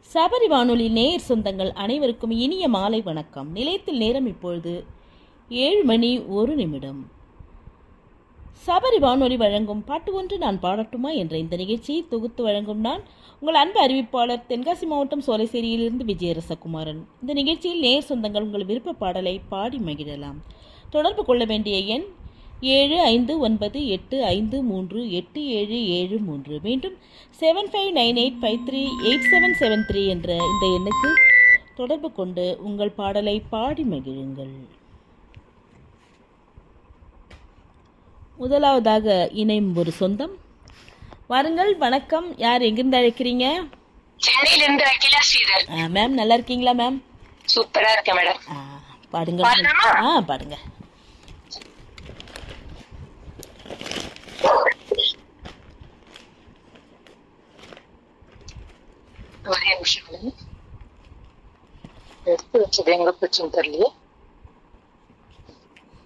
சபரி வானொலி நேயர் சொந்தங்கள் அனைவருக்கும் இனிய மாலை வணக்கம் நிலையத்தில் நேரம் இப்பொழுது ஏழு மணி ஒரு நிமிடம் சபரி வானொலி வழங்கும் பாட்டு ஒன்று நான் பாடட்டுமா என்ற இந்த நிகழ்ச்சியை தொகுத்து வழங்கும் நான் உங்கள் அன்பு அறிவிப்பாளர் தென்காசி மாவட்டம் சோலைசேரியிலிருந்து விஜயரசகுமாரன் இந்த நிகழ்ச்சியில் நேர் சொந்தங்கள் உங்கள் விருப்ப பாடலை பாடி மகிழலாம் தொடர்பு கொள்ள வேண்டிய எண் ஏழு ஐந்து ஒன்பது எட்டு ஐந்து மூன்று எட்டு ஏழு ஏழு மூன்று மீண்டும் seven five nine eight five three eight seven seven three என்ற இந்த எண்ணுக்கு தொடர்பு கொண்டு உங்கள் பாடலை பாடி மகிழுங்கள் முதலாவதாக இணையும் ஒரு சொந்தம் வாருங்கள் வணக்கம் யார் எங்கிருந்து அழைக்கிறீங்க சென்னையில இருந்து அகிலா ஸ்ரீதர் ஆ, மேம் நல்லா இருக்கீங்களா மேம் சூப்பரா இருக்கேன் மேடம் ஆ, பாடுங்க பாடலாமா? ஆ பாடுங்க ஒரே நிமிஷம் எடுத்து வச்சது எங்க போச்சுன்னு தெரியல